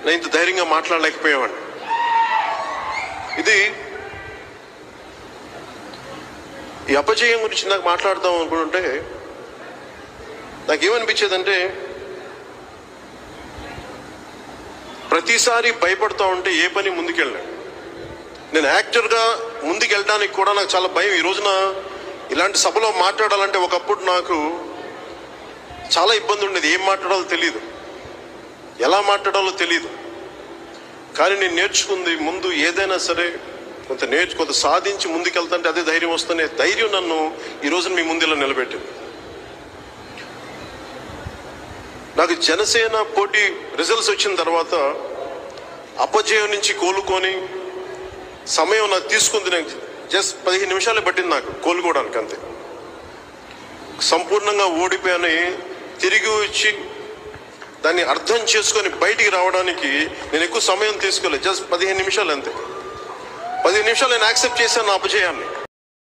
నేను ఇంత ధైర్యంగా మాట్లాడలేకపోయేవాడిని ఇది ఈ అపజయం గురించి నాకు మాట్లాడదాం అనుకుంటుంటే నాకేమనిపించేదంటే ప్రతిసారి భయపడుతూ ఉంటే ఏ పని ముందుకెళ్ళాను నేను యాక్టర్గా ముందుకెళ్ళడానికి కూడా నాకు చాలా భయం ఈ రోజున ఇలాంటి సభలో మాట్లాడాలంటే ఒకప్పుడు నాకు చాలా ఇబ్బంది ఉండేది ఏం మాట్లాడాలో తెలియదు ఎలా మాట్లాడాలో తెలియదు కానీ నేను నేర్చుకుంది ముందు ఏదైనా సరే కొంత నేర్చు కొంత సాధించి ముందుకెళ్తుంటే అదే ధైర్యం వస్తేనే ధైర్యం నన్ను ఈ రోజున మీ ముందు ఇలా నిలబెట్టింది నాకు జనసేన పోటీ రిజల్ట్స్ వచ్చిన తర్వాత అపజయం నుంచి కోలుకొని సమయం నాకు తీసుకుంది నాకు జస్ట్ పదిహేను నిమిషాలే పట్టింది నాకు కోలుకోవడానికి అంతే సంపూర్ణంగా ఓడిపోయాని తిరిగి వచ్చి దాన్ని అర్థం చేసుకొని బయటికి రావడానికి నేను ఎక్కువ సమయం తీసుకోలేదు జస్ట్ పదిహేను నిమిషాలు అంతే పదిహేను నిమిషాలు నేను యాక్సెప్ట్ చేశాను నా అపజయాన్ని